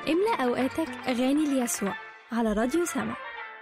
املأ أوقاتك أغاني ليسوع على راديو سما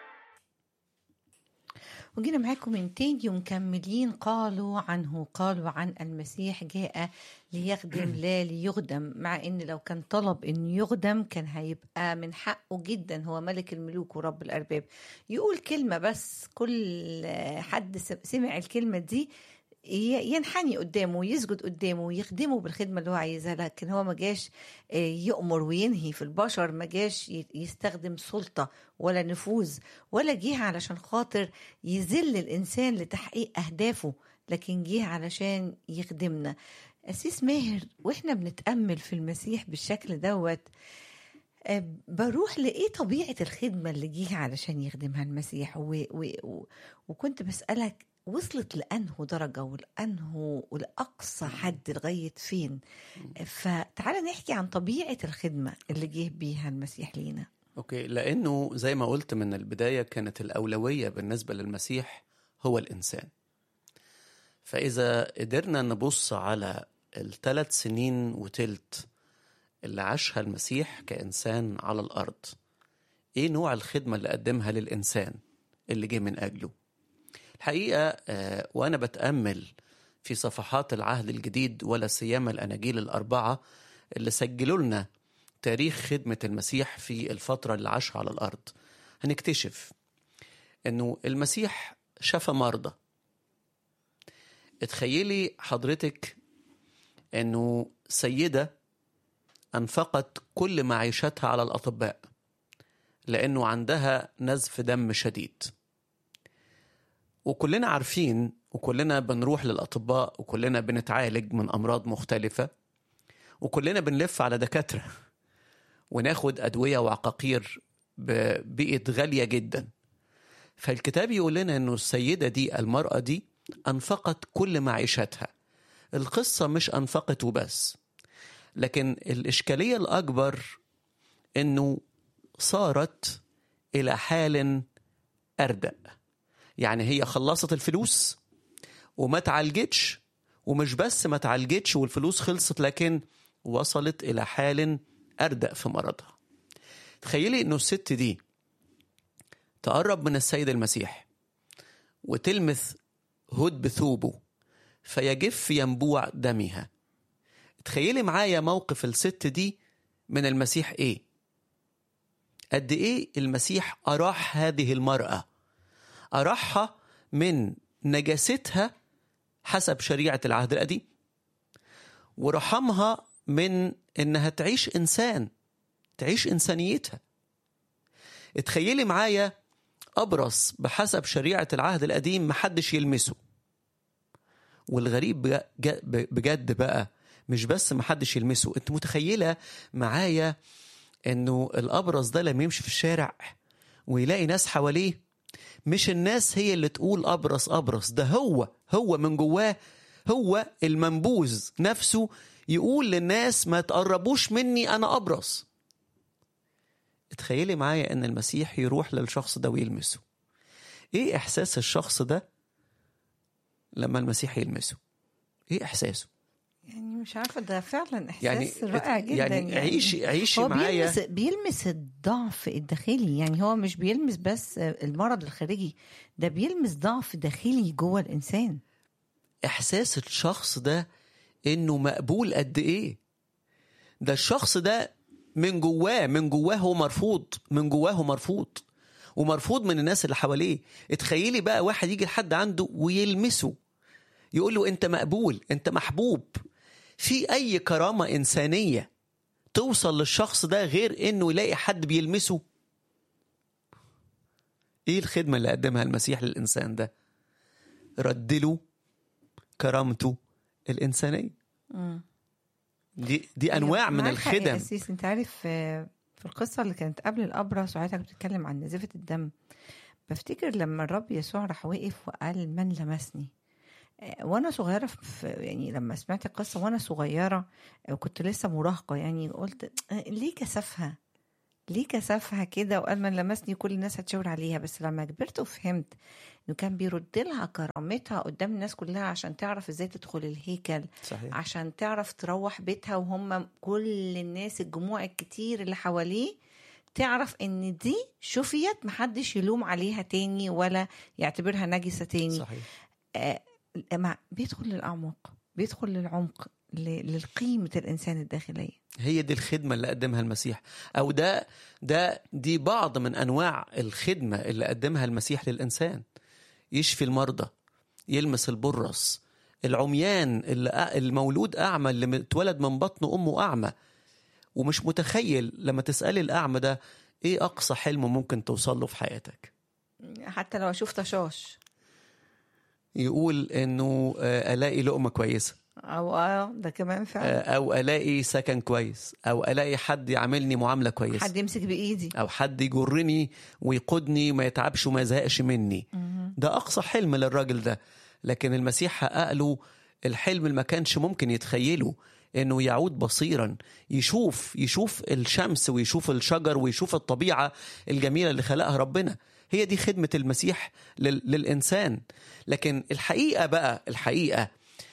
وجينا معاكم من تاني ومكملين قالوا عنه قالوا عن المسيح جاء ليخدم لا ليخدم مع ان لو كان طلب انه يخدم كان هيبقى من حقه جدا هو ملك الملوك ورب الارباب يقول كلمه بس كل حد سمع الكلمه دي ينحني قدامه ويسجد قدامه ويخدمه بالخدمه اللي هو عايزها لكن هو ما جاش يأمر وينهي في البشر ما جاش يستخدم سلطه ولا نفوذ ولا جه علشان خاطر يذل الانسان لتحقيق اهدافه لكن جه علشان يخدمنا أسيس ماهر واحنا بنتأمل في المسيح بالشكل دوت بروح لإيه طبيعة الخدمة اللي جه علشان يخدمها المسيح و... و... و... وكنت بسألك وصلت لأنه درجة ولأنه ولأقصى حد لغاية فين فتعالى نحكي عن طبيعة الخدمة اللي جه بيها المسيح لينا اوكي لانه زي ما قلت من البدايه كانت الاولويه بالنسبه للمسيح هو الانسان فاذا قدرنا نبص على الثلاث سنين وتلت اللي عاشها المسيح كانسان على الارض ايه نوع الخدمه اللي قدمها للانسان اللي جه من اجله الحقيقه آه وانا بتامل في صفحات العهد الجديد ولا سيما الاناجيل الاربعه اللي سجلوا لنا تاريخ خدمه المسيح في الفتره اللي عاشها على الارض هنكتشف انه المسيح شفى مرضى اتخيلي حضرتك انه سيده انفقت كل معيشتها على الاطباء لانه عندها نزف دم شديد وكلنا عارفين وكلنا بنروح للاطباء وكلنا بنتعالج من امراض مختلفه وكلنا بنلف على دكاتره وناخد ادويه وعقاقير بقت غاليه جدا فالكتاب يقول لنا انه السيده دي المراه دي انفقت كل معيشتها القصه مش انفقت وبس لكن الاشكاليه الاكبر انه صارت الى حال اردأ يعني هي خلصت الفلوس وما تعالجتش ومش بس ما تعالجتش والفلوس خلصت لكن وصلت الى حال اردأ في مرضها تخيلي انه الست دي تقرب من السيد المسيح وتلمث هد بثوبه فيجف ينبوع دمها تخيلي معايا موقف الست دي من المسيح ايه قد ايه المسيح اراح هذه المراه اراحها من نجاستها حسب شريعه العهد القديم ورحمها من انها تعيش انسان تعيش انسانيتها اتخيلي معايا ابرص بحسب شريعه العهد القديم محدش يلمسه والغريب بجد بقى مش بس محدش يلمسه انت متخيله معايا انه الابرص ده لما يمشي في الشارع ويلاقي ناس حواليه مش الناس هي اللي تقول ابرص ابرص ده هو هو من جواه هو المنبوذ نفسه يقول للناس ما تقربوش مني انا ابرص تخيلي معايا ان المسيح يروح للشخص ده ويلمسه ايه احساس الشخص ده لما المسيح يلمسه ايه احساسه يعني مش عارفه ده فعلا احساس يعني رائع جدا يعني عيشي عيشي هو معايا بيلمس بيلمس الضعف الداخلي يعني هو مش بيلمس بس المرض الخارجي ده بيلمس ضعف داخلي جوه الانسان احساس الشخص ده انه مقبول قد ايه ده الشخص ده من جواه من جواه هو مرفوض من جواه هو مرفوض ومرفوض من الناس اللي حواليه اتخيلي بقى واحد يجي لحد عنده ويلمسه يقول له انت مقبول انت محبوب في اي كرامه انسانيه توصل للشخص ده غير انه يلاقي حد بيلمسه ايه الخدمه اللي قدمها المسيح للانسان ده ردله كرامته الانسانيه دي دي انواع من معاك حق يا الخدم أسيس انت عارف آه، في القصه اللي كانت قبل الابرص وحضرتك بتتكلم عن نزيفه الدم بفتكر لما الرب يسوع راح وقف وقال من لمسني آه، وانا صغيره في يعني لما سمعت القصه وانا صغيره وكنت لسه مراهقه يعني قلت آه، ليه كسفها ليه كسفها كده وقال من لمسني كل الناس هتشاور عليها بس لما كبرت وفهمت انه كان بيرد لها كرامتها قدام الناس كلها عشان تعرف ازاي تدخل الهيكل صحيح عشان تعرف تروح بيتها وهم كل الناس الجموع الكتير اللي حواليه تعرف ان دي شفيت محدش يلوم عليها تاني ولا يعتبرها نجسة تاني صحيح آه مع- بيدخل للأعماق بيدخل للعمق ل- للقيمة الإنسان الداخلية هي دي الخدمة اللي قدمها المسيح أو ده ده دي بعض من أنواع الخدمة اللي قدمها المسيح للإنسان يشفي المرضى يلمس البرص العميان اللي أ- المولود أعمى اللي اتولد من بطن أمه أعمى ومش متخيل لما تسألي الأعمى ده إيه أقصى حلم ممكن توصل له في حياتك حتى لو أشوف طشاش يقول إنه آه، ألاقي لقمة كويسة أو آه ده كمان فعلا آه، أو ألاقي سكن كويس أو ألاقي حد يعاملني معاملة كويسة حد يمسك بإيدي او حد يجرني ويقودني وما يتعبش وما يزهقش مني ده اقصى حلم للراجل ده لكن المسيح حقق له الحلم اللي ما كانش ممكن يتخيله انه يعود بصيرا يشوف يشوف الشمس ويشوف الشجر ويشوف الطبيعه الجميله اللي خلقها ربنا هي دي خدمه المسيح لل... للانسان لكن الحقيقه بقى الحقيقه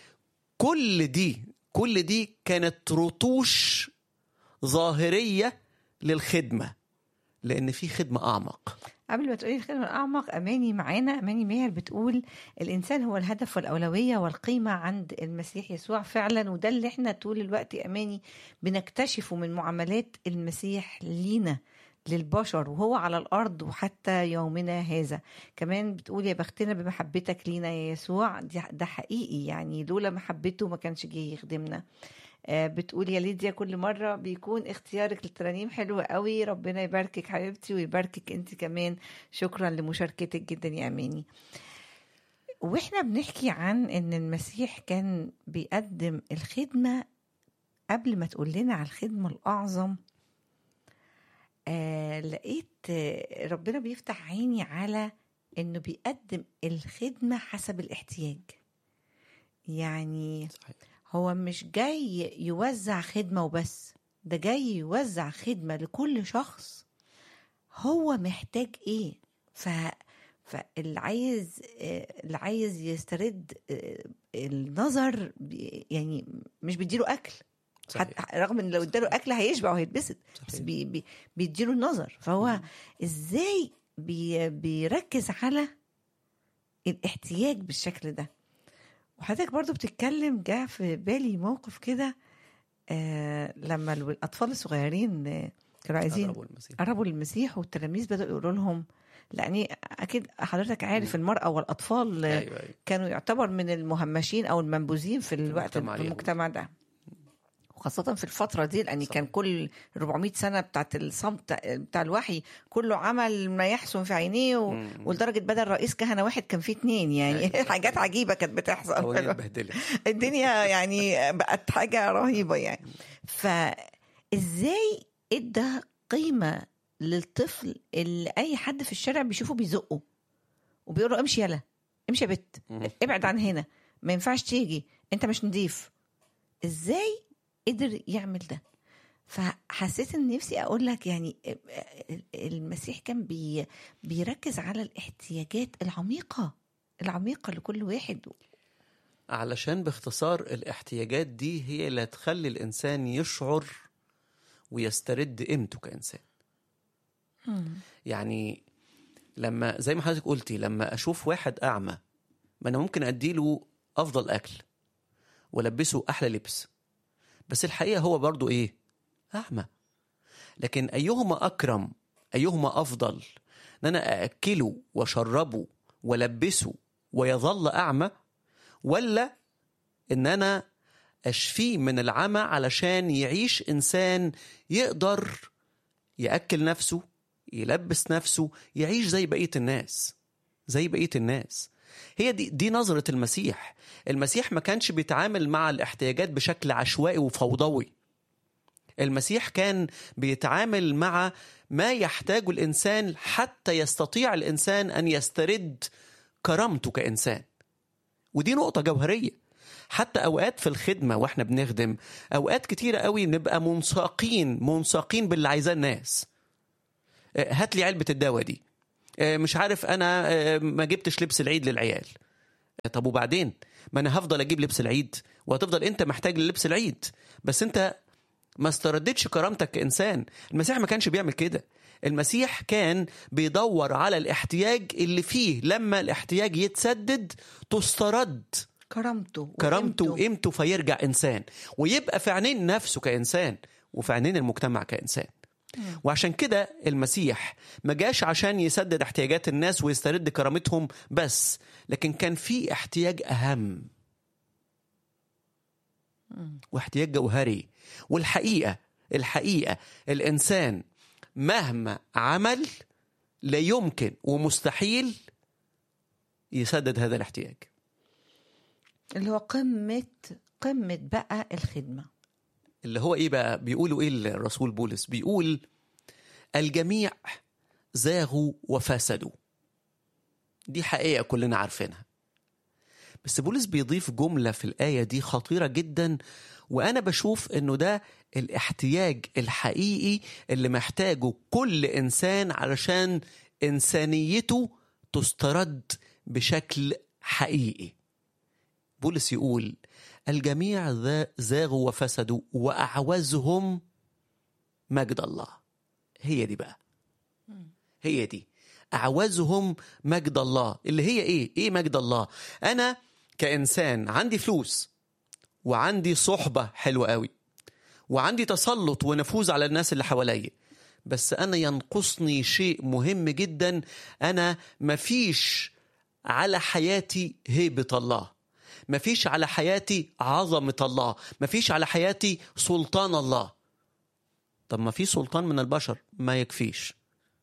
كل دي كل دي كانت رطوش ظاهريه للخدمه لان في خدمه اعمق قبل ما تقولي الخدمة الأعمق أماني معانا أماني ماهر بتقول الإنسان هو الهدف والأولوية والقيمة عند المسيح يسوع فعلا وده اللي احنا طول الوقت أماني بنكتشفه من معاملات المسيح لينا للبشر وهو على الأرض وحتى يومنا هذا كمان بتقول يا بختنا بمحبتك لينا يا يسوع دي- ده حقيقي يعني لولا محبته ما كانش جه يخدمنا آه، بتقول يا ليديا كل مرة بيكون اختيارك للترانيم حلو قوي ربنا يباركك حبيبتي ويباركك انت كمان شكرا لمشاركتك جدا يا اماني واحنا بنحكي عن ان المسيح كان بيقدم الخدمة قبل ما تقول لنا على الخدمة الأعظم آه لقيت آه، ربنا بيفتح عيني على انه بيقدم الخدمة حسب الاحتياج يعني صحيح. هو مش جاي يوزع خدمة وبس ده جاي يوزع خدمة لكل شخص هو محتاج ايه ف فاللي عايز آه، اللي عايز يسترد آه، النظر بي- يعني مش بيديله اكل صحيح. حتى رغم ان لو اداله اكل هيشبع وهيتبسط بس صحيح. بي بي بيديله النظر فهو ازاي بي بيركز على الاحتياج بالشكل ده وحضرتك برضو بتتكلم جاء في بالي موقف كده آه لما الو- الاطفال الصغيرين آه، كانوا عايزين قربوا المسيح قربوا للمسيح والتلاميذ بدأوا يقولوا لهم لأني أكيد حضرتك عارف المرأة والأطفال آه، ايوه ايوه كانوا يعتبر من المهمشين أو المنبوذين في الوقت المجتمع في اليهودي. المجتمع ده وخاصة في الفترة دي لأن صح. كان كل 400 سنة بتاعت الصمت بتاع الوحي كله عمل ما يحسن في عينيه و... مم. ولدرجة بدل رئيس كهنة واحد كان فيه اتنين يعني أيوة. حاجات عجيبة كانت قوانين بتحصل اتبهدلت الدنيا يعني بقت حاجة رهيبة يعني فازاي ادى قيمة للطفل اللي اي حد في الشارع بيشوفه بيزقه وبيقول له امشي يلا امشي يا بت مم. ابعد عن هنا ما ينفعش تيجي انت مش نضيف ازاي قدر يعمل ده فحسيت ان نفسي اقول لك يعني المسيح كان بي بيركز على الاحتياجات العميقة العميقة لكل واحد علشان باختصار الاحتياجات دي هي اللي هتخلي الانسان يشعر ويسترد قيمته كانسان يعني لما زي ما حضرتك قلتي لما اشوف واحد اعمى ما انا ممكن اديله افضل اكل والبسه احلى لبس بس الحقيقه هو برضو ايه اعمى لكن ايهما اكرم ايهما افضل ان انا ااكله واشربه والبسه ويظل اعمى ولا ان انا اشفيه من العمى علشان يعيش انسان يقدر ياكل نفسه يلبس نفسه يعيش زي بقيه الناس زي بقيه الناس هي دي دي نظره المسيح المسيح ما كانش بيتعامل مع الاحتياجات بشكل عشوائي وفوضوي المسيح كان بيتعامل مع ما يحتاجه الانسان حتى يستطيع الانسان ان يسترد كرامته كانسان ودي نقطه جوهريه حتى اوقات في الخدمه واحنا بنخدم اوقات كتيره قوي نبقى منساقين منساقين باللي عايزاه الناس آه، هات لي علبه الدواء دي آه، مش عارف انا آه، ما جبتش لبس العيد للعيال آه، طب وبعدين ما انا هفضل اجيب لبس العيد وهتفضل انت محتاج للبس العيد بس انت ما استردتش كرامتك كانسان المسيح ما كانش بيعمل كده المسيح كان بيدور على الاحتياج اللي فيه لما الاحتياج يتسدد تسترد كرامته كرامته وقيمته. وقيمته فيرجع انسان ويبقى في عينين نفسه كانسان وفي عينين المجتمع كانسان وعشان كده المسيح ما جاش عشان يسدد احتياجات الناس ويسترد كرامتهم بس لكن كان في احتياج اهم واحتياج جوهري والحقيقه الحقيقه الانسان مهما عمل لا يمكن ومستحيل يسدد هذا الاحتياج اللي هو قمة قمة بقى الخدمة اللي هو ايه بقى بيقولوا ايه الرسول بولس بيقول الجميع زاغوا وفسدوا دي حقيقة كلنا عارفينها بس بولس بيضيف جملة في الآية دي خطيرة جدا وأنا بشوف إنه ده الاحتياج الحقيقي اللي محتاجه كل إنسان علشان إنسانيته تسترد بشكل حقيقي بولس يقول الجميع ذا- زاغوا وفسدوا وأعوزهم مجد الله هي دي بقى هي دي أعوزهم مجد الله اللي هي إيه؟ إيه مجد الله؟ أنا كإنسان عندي فلوس وعندي صحبة حلوة قوي وعندي تسلط ونفوذ على الناس اللي حواليا بس أنا ينقصني شيء مهم جدا أنا مفيش على حياتي هيبة الله مفيش على حياتي عظمة الله مفيش على حياتي سلطان الله طب ما في سلطان من البشر ما يكفيش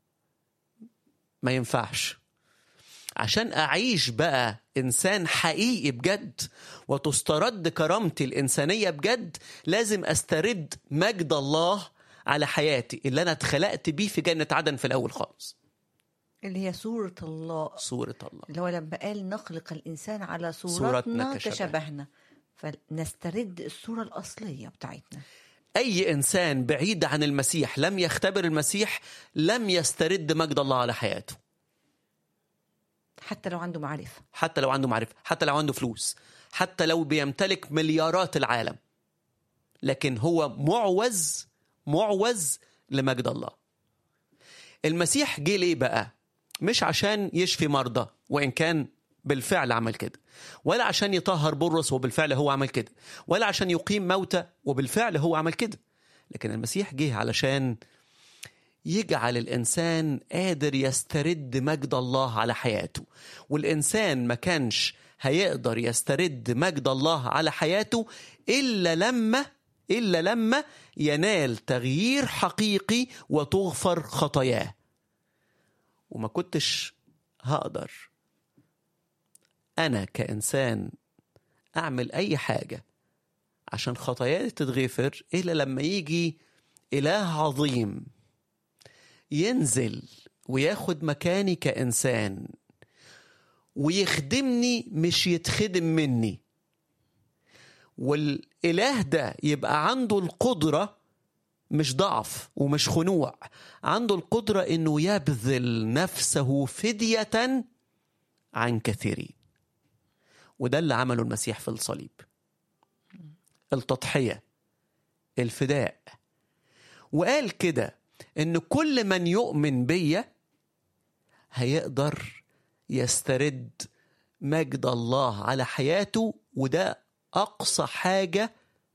ما ينفعش عشان أعيش بقى إنسان حقيقي بجد وتسترد كرامتي الإنسانية بجد لازم أسترد مجد الله على حياتي اللي أنا اتخلقت بيه في جنة عدن في الأول خالص اللي هي صورة الله صورة الله اللي هو لما قال نخلق الإنسان على صورتنا صورتنا كشبهنا. كشبهنا فنسترد الصورة الأصلية بتاعتنا أي إنسان بعيد عن المسيح لم يختبر المسيح لم يسترد مجد الله على حياته حتى لو عنده معرفة حتى لو عنده معرفة حتى لو عنده فلوس حتى لو بيمتلك مليارات العالم لكن هو معوز معوز لمجد الله المسيح جه ليه بقى مش عشان يشفي مرضى وإن كان بالفعل عمل كده ولا عشان يطهر برص وبالفعل هو عمل كده ولا عشان يقيم موتى وبالفعل هو عمل كده لكن المسيح جه علشان يجعل الانسان قادر يسترد مجد الله على حياته والانسان ما كانش هيقدر يسترد مجد الله على حياته الا لما الا لما ينال تغيير حقيقي وتغفر خطاياه وما كنتش هقدر انا كانسان اعمل اي حاجه عشان خطاياي تتغفر الا لما يجي اله عظيم ينزل وياخد مكاني كإنسان ويخدمني مش يتخدم مني والإله ده يبقى عنده القدرة مش ضعف ومش خنوع عنده القدرة إنه يبذل نفسه فدية عن كثيرين وده اللي عمله المسيح في الصليب التضحية الفداء وقال كده ان كل من يؤمن بيا هيقدر يسترد مجد الله على حياته وده اقصى حاجه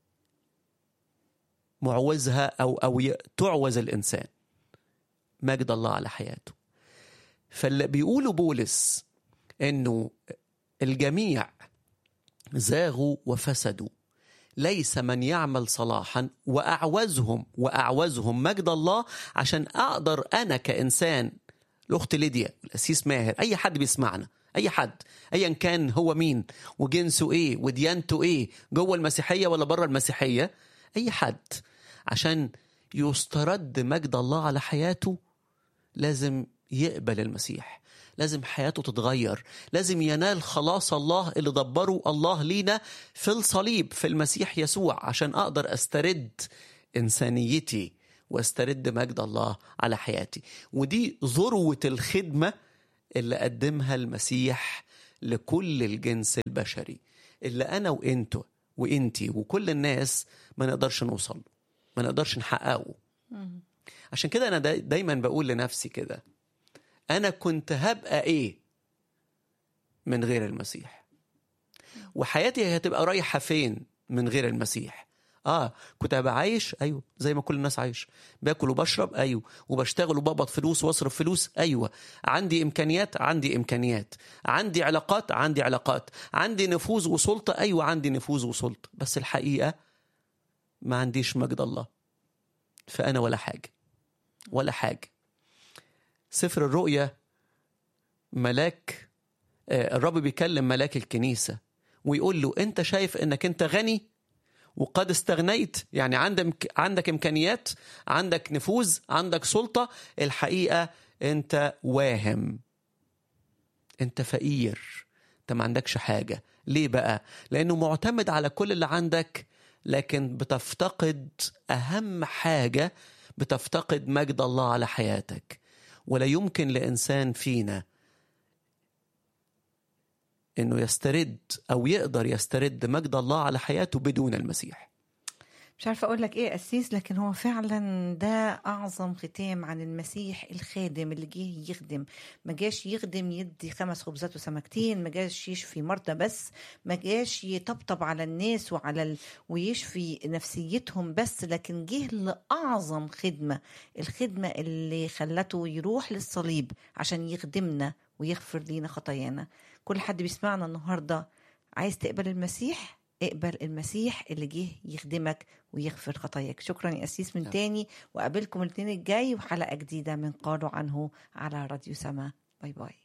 معوزها او او ي- تعوز الانسان مجد الله على حياته فاللي بيقوله بولس انه الجميع زاغوا وفسدوا ليس من يعمل صلاحا واعوزهم واعوزهم مجد الله عشان اقدر انا كانسان الاخت ليديا الاسيس ماهر اي حد بيسمعنا اي حد ايا كان هو مين وجنسه ايه وديانته ايه جوه المسيحيه ولا بره المسيحيه اي حد عشان يسترد مجد الله على حياته لازم يقبل المسيح لازم حياته تتغير لازم ينال خلاص الله اللي دبره الله لينا في الصليب في المسيح يسوع عشان اقدر استرد انسانيتي واسترد مجد الله على حياتي ودي ذروة الخدمة اللي قدمها المسيح لكل الجنس البشري اللي أنا وإنتوا وإنتي وكل الناس ما نقدرش نوصل ما نقدرش نحققه عشان كده أنا دا دايما بقول لنفسي كده أنا كنت هبقى إيه من غير المسيح وحياتي هتبقى رايحة فين من غير المسيح اه كنت هبقى عايش ايوه زي ما كل الناس عايش باكل وبشرب ايوه وبشتغل وبقبض فلوس واصرف فلوس ايوه عندي امكانيات عندي امكانيات عندي علاقات عندي علاقات عندي نفوذ وسلطه ايوه عندي نفوذ وسلطه بس الحقيقه ما عنديش مجد الله فانا ولا حاجه ولا حاجه سفر الرؤيا ملاك آه، الرب بيكلم ملاك الكنيسه ويقول له انت شايف انك انت غني وقد استغنيت يعني عندك عندك امكانيات عندك نفوذ عندك سلطه الحقيقه انت واهم انت فقير انت ما عندكش حاجه ليه بقى لانه معتمد على كل اللي عندك لكن بتفتقد اهم حاجه بتفتقد مجد الله على حياتك ولا يمكن لانسان فينا انه يسترد او يقدر يسترد مجد الله على حياته بدون المسيح مش عارفه اقول لك ايه اسيس لكن هو فعلا ده اعظم ختام عن المسيح الخادم اللي جه يخدم ما جاش يخدم يدي خمس خبزات وسمكتين ما جاش يشفي مرضى بس ما جاش يطبطب على الناس وعلى ال... ويشفي نفسيتهم بس لكن جه لاعظم خدمه الخدمه اللي خلته يروح للصليب عشان يخدمنا ويغفر لينا خطايانا كل حد بيسمعنا النهارده عايز تقبل المسيح اقبل المسيح اللي جه يخدمك ويغفر خطاياك شكرا يا أسيس من نعم. تاني وقابلكم الاثنين الجاي وحلقة جديدة من قالوا عنه على راديو سما باي باي